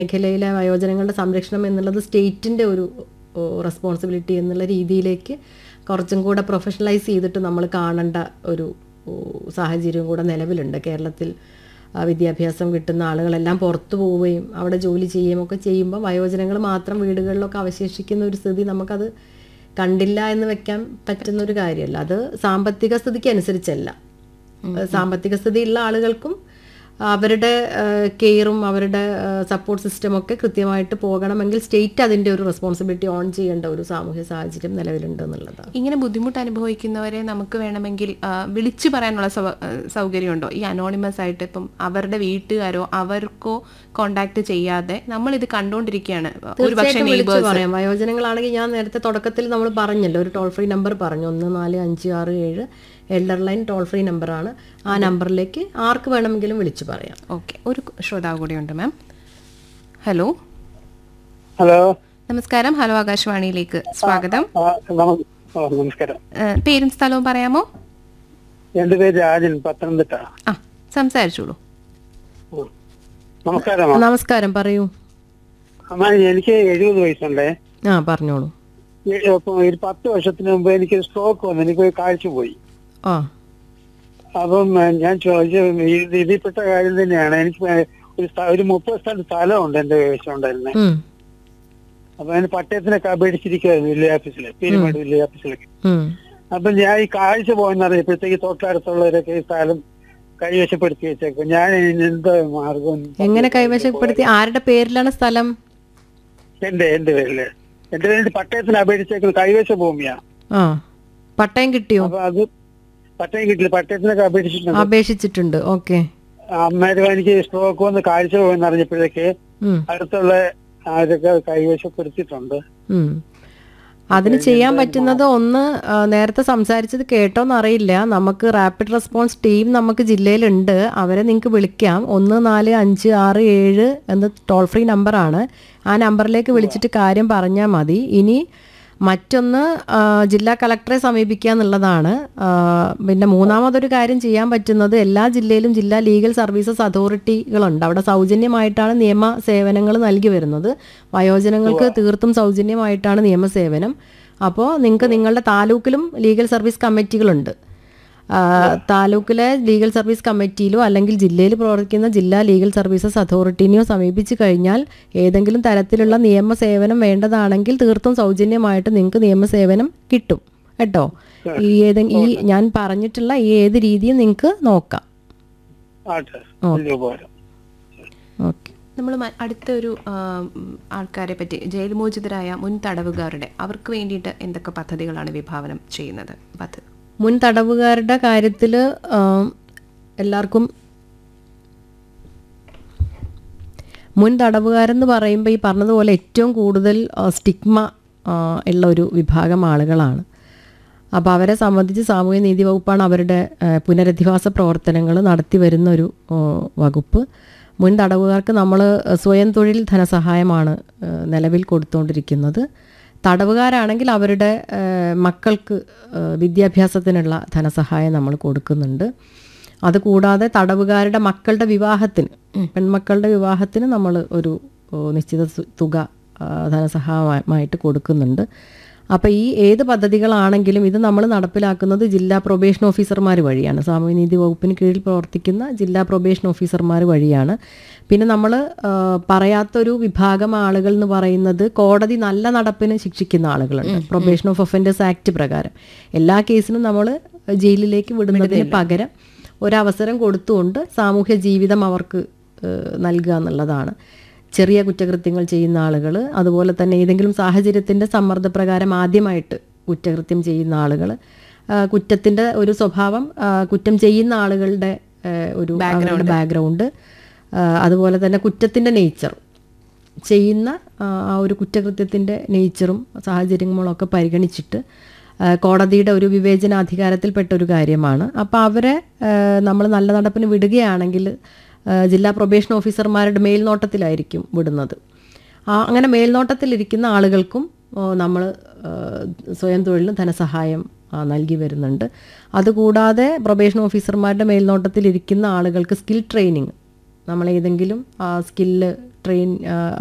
മേഖലയിലെ വയോജനങ്ങളുടെ സംരക്ഷണം എന്നുള്ളത് സ്റ്റേറ്റിൻ്റെ ഒരു റെസ്പോൺസിബിലിറ്റി എന്നുള്ള രീതിയിലേക്ക് കുറച്ചും കൂടെ പ്രൊഫഷണലൈസ് ചെയ്തിട്ട് നമ്മൾ കാണേണ്ട ഒരു ഓ, സാഹചര്യം കൂടെ നിലവിലുണ്ട് കേരളത്തിൽ ആ, വിദ്യാഭ്യാസം കിട്ടുന്ന ആളുകളെല്ലാം പുറത്തു പോവുകയും അവിടെ ജോലി ചെയ്യുകയും ഒക്കെ ചെയ്യുമ്പോൾ വയോജനങ്ങൾ മാത്രം വീടുകളിലൊക്കെ അവശേഷിക്കുന്ന ഒരു സ്ഥിതി നമുക്കത് കണ്ടില്ല എന്ന് വെക്കാൻ പറ്റുന്ന ഒരു കാര്യമല്ല അത് സാമ്പത്തിക സ്ഥിതിക്ക് അനുസരിച്ചല്ല സാമ്പത്തിക സ്ഥിതിയുള്ള ആളുകൾക്കും അവരുടെ കെയറും അവരുടെ സപ്പോർട്ട് സിസ്റ്റമൊക്കെ കൃത്യമായിട്ട് പോകണമെങ്കിൽ സ്റ്റേറ്റ് അതിൻ്റെ ഒരു റെസ്പോൺസിബിലിറ്റി ഓൺ ചെയ്യേണ്ട ഒരു സാമൂഹ്യ സാഹചര്യം നിലവിലുണ്ട് എന്നുള്ളതാണ് ഇങ്ങനെ ബുദ്ധിമുട്ട് അനുഭവിക്കുന്നവരെ നമുക്ക് വേണമെങ്കിൽ ആ, വിളിച്ചു പറയാനുള്ള സൗ- ആ, സൗകര്യമുണ്ടോ ഈ അനോണിമസ് ആയിട്ട് ഇപ്പം അവരുടെ വീട്ടുകാരോ അവർക്കോ കോണ്ടാക്ട് ചെയ്യാതെ നമ്മൾ ഇത് കണ്ടുകൊണ്ടിരിക്കുകയാണ് ഒരു പക്ഷേ തീർച്ചയായിട്ടും വിളിച്ചു പറയാം വയോജനങ്ങളാണെങ്കിൽ ഞാൻ നേരത്തെ തുടക്കത്തിൽ നമ്മൾ പറഞ്ഞല്ലോ ഒരു ടോൾ ഫ്രീ നമ്പർ പറഞ്ഞു ഒന്ന് നാല് അഞ്ച് ആറ് ഏഴ് എൽഡർ ലൈൻ ടോൾ ഫ്രീ നമ്പറാണ് ആ നമ്പറിലേക്ക് ആർക്ക് വേണമെങ്കിലും വിളിച്ചു പറയാം ഓക്കെ ഒരു ശ്രോതാവ് കൂടിയുണ്ട് മാം ഹലോ ഹലോ നമസ്കാരം ഹലോ ആകാശവാണിയിലേക്ക് സ്വാഗതം ആ, നമ- ഓ, നമസ്കാരം ആ, പേരും സ്ഥലവും പറയാമോ എന്റെ പേര് രാജൻ പത്തനംതിട്ട ആ സംസാരിച്ചോളൂ ഉം. നമസ്കാരം നമസ്കാരം പറയൂ അമ്മ എനിക്ക് എഴുപത് വയസ്സുണ്ടേ ആ പറഞ്ഞോളൂ ഈ- ഇപ്പൊ ഒരു പത്ത് വർഷത്തിന് മുമ്പ് എനിക്ക് സ്ട്രോക്ക് വന്നു എനിക്ക് ഒരു കാഴ്ച പോയി ആ അപ്പം ഏ, ഞാൻ ചോദിച്ച ഇത് ഇതിൽപ്പെട്ട കാര്യം തന്നെയാണ് എനിക്ക് ഒരു സ്ഥ- ഒരു മുപ്പത് സ്ഥലം സ്ഥലമുണ്ട് എന്റെ കൈവശമുണ്ടായിരുന്നെ ഉം, അപ്പൊ അതിന് പട്ടയത്തിനൊക്കെ അപേക്ഷിച്ചിരിക്കുവായിരുന്നു വില്ലേജ് ഓഫീസിൽ പീരുമേട് വില്ലേജ് ഓഫീസിലേക്ക് ഉം. അപ്പൊ ഞാൻ ഈ കാഴ്ച പോയെന്ന് അറിയപ്പോഴത്തേക്ക് തൊട്ടടുത്തുള്ളവരൊക്കെ ഈ സ്ഥലം കൈവശപ്പെടുത്തി വെച്ചേക്കും ഞാൻ ഇനി എന്ത് മാർഗം എങ്ങനെ കൈവശപ്പെടുത്തി ആരുടെ പേരിലാണ് സ്ഥലം എന്റെ എന്റെ പേരില് എന്റെ പേരിൽ പട്ടയത്തിന് അപേക്ഷിച്ചേക്കുന്നത് കൈവശ ഭൂമിയാ ആ പട്ടയം കിട്ടിയോ അപ്പൊ അത് പട്ടയം കിട്ടില്ല പട്ടയത്തിനൊക്കെ അപേക്ഷിച്ചിട്ടുണ്ട് അപേക്ഷിച്ചിട്ടുണ്ട് ഓക്കെ അന്നേരം എനിക്ക് സ്ട്രോക്ക് വന്ന് കാഴ്ച പോയെന്ന് അറിഞ്ഞപ്പോഴേക്ക് അടുത്തുള്ള ആരൊക്കെ കൈവശപ്പെടുത്തിയിട്ടുണ്ട് അതിന് ചെയ്യാൻ പറ്റുന്നത് ഒന്ന് ആ, നേരത്തെ സംസാരിച്ചത് കേട്ടോന്ന് അറിയില്ല നമുക്ക് റാപ്പിഡ് റെസ്പോൺസ് ടീം നമുക്ക് ജില്ലയിലുണ്ട് അവരെ നിങ്ങൾക്ക് വിളിക്കാം ഒന്ന് നാല് അഞ്ച് ആറ് ഏഴ് എന്ന ടോൾ ഫ്രീ നമ്പറാണ് ആ നമ്പറിലേക്ക് വിളിച്ചിട്ട് കാര്യം പറഞ്ഞാൽ മതി ഇനി മറ്റൊന്ന് ആ, ജില്ലാ കളക്ടറെ സമീപിക്കുക എന്നുള്ളതാണ് ആ, പിന്നെ മൂന്നാമതൊരു കാര്യം ചെയ്യാൻ പറ്റുന്നത് എല്ലാ ജില്ലയിലും ജില്ലാ ലീഗൽ സർവീസസ് അതോറിറ്റികളുണ്ട് അവിടെ സൗജന്യമായിട്ടാണ് നിയമ സേവനങ്ങൾ നൽകി വരുന്നത് വയോജനങ്ങൾക്ക് തീർത്തും സൗജന്യമായിട്ടാണ് നിയമസേവനം അപ്പോൾ നിങ്ങൾക്ക് നിങ്ങളുടെ താലൂക്കിലും ലീഗൽ സർവീസ് കമ്മിറ്റികളുണ്ട് ആ, താലൂക്കിലെ ലീഗൽ സർവീസ് കമ്മിറ്റിയിലോ അല്ലെങ്കിൽ ജില്ലയിൽ പ്രവർത്തിക്കുന്ന ജില്ലാ ലീഗൽ സർവീസസ് അതോറിറ്റിനെയോ സമീപിച്ചു കഴിഞ്ഞാൽ ഏതെങ്കിലും തരത്തിലുള്ള നിയമസേവനം വേണ്ടതാണെങ്കിൽ തീർത്തും സൗജന്യമായിട്ട് നിങ്ങൾക്ക് നിയമസേവനം കിട്ടും കേട്ടോ ഈ ഏതെ ഈ ഞാൻ പറഞ്ഞിട്ടുള്ള ഈ ഏത് രീതിയും നിങ്ങൾക്ക് നോക്കാം ആട്ടെ വലിയ ഉപകാരം ഓക്കെ നമ്മൾ അടുത്ത ഒരു ആ, ഉം, ആൾക്കാരെ പറ്റി ജയിൽ മോചിതരായ മുൻ തടവുകാരുടെ അവർക്ക് വേണ്ടിയിട്ട് എന്തൊക്കെ പദ്ധതികളാണ് വിഭാവനം ചെയ്യുന്നത് പദ്ധതി മുൻ തടവുകാരുടെ കാര്യത്തിൽ എല്ലാവർക്കും മുൻ തടവുകാരെന്ന് പറയുമ്പോൾ ഈ പറഞ്ഞതുപോലെ ഏറ്റവും കൂടുതൽ ആ, സ്റ്റിഗ്മ ആ, ഉള്ള ഒരു വിഭാഗം ആളുകളാണ് അപ്പോൾ അവരെ സംബന്ധിച്ച് സാമൂഹ്യ നീതി വകുപ്പാണ് അവരുടെ ആ, പുനരധിവാസ പ്രവർത്തനങ്ങൾ നടത്തി വരുന്ന ഒരു ആ, വകുപ്പ് മുൻ തടവുകാർക്ക് നമ്മൾ സ്വയം തൊഴിൽ ധനസഹായമാണ് ആ, നിലവിൽ കൊടുത്തുകൊണ്ടിരിക്കുന്നത് തടവുകാരാണെങ്കിൽ അവരുടെ ആ, മക്കൾക്ക് ആ, വിദ്യാഭ്യാസത്തിനുള്ള ധനസഹായം നമ്മൾ കൊടുക്കുന്നുണ്ട് അതുകൂടാതെ തടവുകാരുടെ മക്കളുടെ വിവാഹത്തിന് പെൺമക്കളുടെ വിവാഹത്തിന് നമ്മൾ ഒരു ഓ, നിശ്ചിത സു- തുക ആ, ധനസഹായമായിട്ട് കൊടുക്കുന്നുണ്ട് അപ്പോൾ ഈ ഏത് പദ്ധതികളാണെങ്കിലും ഇത് നമ്മൾ നടപ്പിലാക്കുന്നത് ജില്ലാ പ്രൊബേഷൻ ഓഫീസർമാർ വഴിയാണ് സാമൂഹ്യനീതി വകുപ്പിന് കീഴിൽ പ്രവർത്തിക്കുന്ന ജില്ലാ പ്രൊബേഷൻ ഓഫീസർമാർ വഴിയാണ് പിന്നെ നമ്മൾ പറയാത്തൊരു വിഭാഗം ആളുകൾ എന്ന് പറയുന്നത് കോടതി നല്ല നടപ്പിന് ശിക്ഷിക്കുന്ന ആളുകളുണ്ട് പ്രൊബേഷൻ ഓഫ് ഒഫൻഡേഴ്സ് ആക്ട് പ്രകാരം എല്ലാ കേസിനും നമ്മൾ ജയിലിലേക്ക് വിടുന്നതിന് പകരം ഒരവസരം കൊടുത്തുകൊണ്ട് സാമൂഹ്യ ജീവിതം അവർക്ക് ഏഹ്, നൽകുക എന്നുള്ളതാണ് ചെറിയ കുറ്റകൃത്യങ്ങൾ ചെയ്യുന്ന ആളുകൾ അതുപോലെ തന്നെ ഏതെങ്കിലും സാഹചര്യത്തിൻ്റെ സമ്മർദ്ദപ്രകാരം ആദ്യമായിട്ട് കുറ്റകൃത്യം ചെയ്യുന്ന ആളുകൾ കുറ്റത്തിൻ്റെ ഒരു സ്വഭാവം ആ, കുറ്റം ചെയ്യുന്ന ആളുകളുടെ ഏഹ്, ഒരു അവരുടെ ബാക്ക്ഗ്രൗണ്ട് അതുപോലെ തന്നെ കുറ്റത്തിൻ്റെ നേച്ചർ ചെയ്യുന്ന ആ, ആ ഒരു കുറ്റകൃത്യത്തിൻ്റെ നേച്ചറും സാഹചര്യങ്ങളും ഒക്കെ പരിഗണിച്ചിട്ട് ആ, കോടതിയുടെ ഒരു വിവേചനാധികാരത്തിൽപ്പെട്ട ഒരു കാര്യമാണ് അപ്പോൾ അവരെ നമ്മൾ നല്ല നടപ്പിന് വിടുകയാണെങ്കിൽ ആ, ജില്ലാ പ്രൊബേഷൻ ഓഫീസർമാരുടെ മേൽനോട്ടത്തിലായിരിക്കും വിടുന്നത് ആ, അങ്ങനെ മേൽനോട്ടത്തിലിരിക്കുന്ന ആളുകൾക്കും നമ്മൾ സ്വയം തൊഴിലിന് ധനസഹായം ആ, നൽകി വരുന്നുണ്ട് അതുകൂടാതെ പ്രൊബേഷൻ ഓഫീസർമാരുടെ മേൽനോട്ടത്തിലിരിക്കുന്ന ആളുകൾക്ക് സ്കിൽ ട്രെയിനിങ് നമ്മൾ ഏതെങ്കിലും സ്കില്ല് ട്രെയിൻ